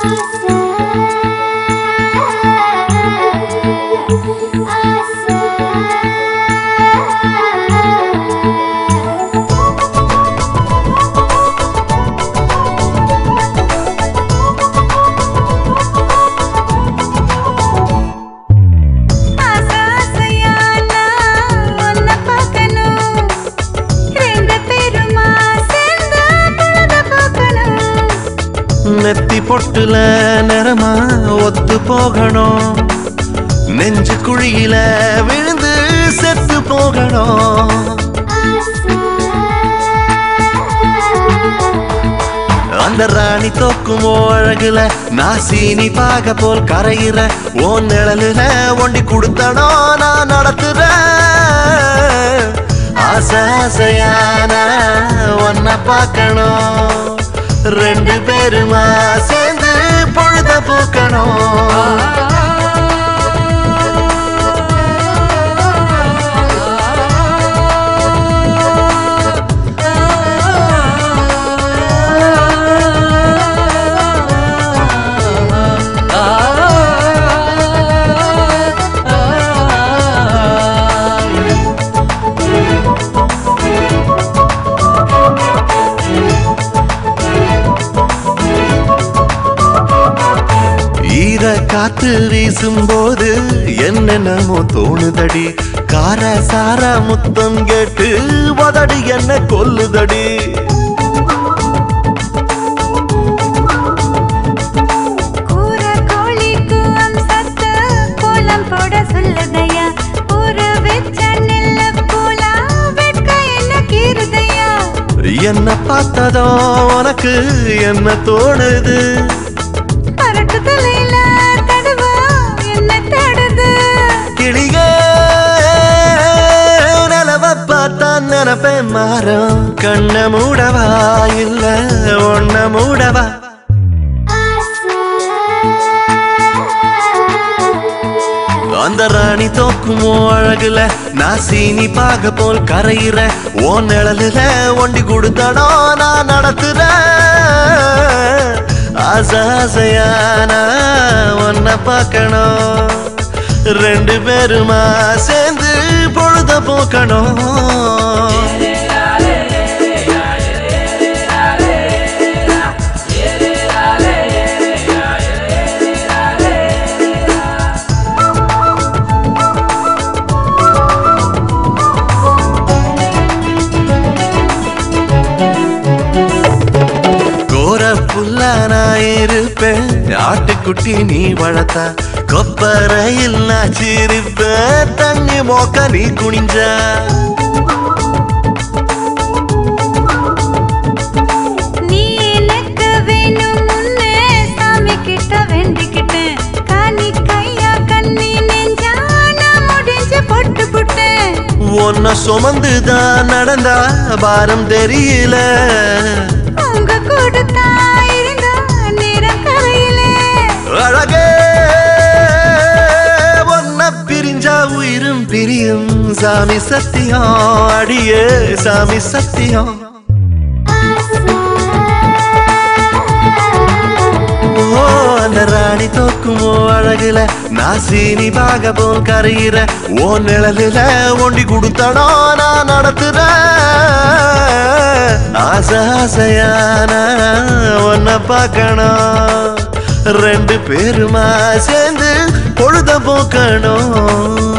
ஆசை ஆசையா நான் உன்னை பார்க்கணும். ரெண்டு பேருமா சேர்ந்து பொழுது போக்கணும். நெத்தி பொட்டுல நிறமா ஒத்து போகணும் நெஞ்சு குழியில விழுந்து செத்து போகணும் அந்த ராணி தோக்கும் அழகுல நான் சீனி பாக போல் கரையிற ஓ நிழலுல ஒண்டி கொடுத்தனோ நான் நடத்துறேன் ஆசை ஆசையான ஒன்ன பார்க்கணும் ரெண்டு பேருமா சேர்ந்து பொழுத போக்கணும் ஈர காத்து வீசும்போது என்னென்னமோ தோணுதடி கார சார முத்தம் கேட்டு உதடி என்ன கொல்லுதடி கூற கோழி கூவம் சத்து கோலம் போட சொல்லுதையா ஊற வச்ச நெல்லு போலா வெட்க என்ன கீறுதையா என்ன பார்த்ததோ உனக்கு என்ன தோணுது அரட்டு தலையில தடவா என்ன தேடுது கிளியே நிலவ பார்த்தா நினைப்பேன் மாறும் கண்ண மூடவா இல்ல ஒன்ன மூடவா அந்த ராணி தோக்குமோ அழகுல நான் சீனி பாக போல் கரையிற ஓ நிழலுல ஒண்டி கொடுத்தனோ நான் நடத்துறேன் ஆசை ஆசையான ஒன்ன பார்க்கணும் ரெண்டு பேருமா சேர்ந்து பொழுத போக்கணும் கோர புல்லா நான் இருப்பேன் ஆட்டுக்குட்டி நீ வளர்த்தா கொப்பரையில் நான் சிரிப்பேன் தண்ணி மோக்க நீ குனிஞ்சா நீ எனக்கு வேணும் முன்னே சாமி கிட்ட வேண்டிக்கிட்டேன் காணி கையா கண்ணி நெஞ்சா நான் முடிஞ்சு போட்டு புட்டேன் உன்னை சுமந்துதான் நடந்தா பாரம் தெரியல உங்க கொடுத்தா இருந்தா நேரம் கரையிலே அழகே ஒன்ன பிரிஞ்சா உயிரும் பிரியும் சாமி சத்தியம் அடியே சாமி சத்தியம் ஓ அந்த ராணி தோக்குமோ அழகுல நான் சீனி பாக போல் கரையிற ஓ நிழலுல ஒண்டி கொடுத்தனோ நான் நடத்துறேன் ஆசை ஆசையான ஒன்ன பார்க்கணும் ரெண்டு பேருமா சேர்ந்து பொழுத போக்கணும்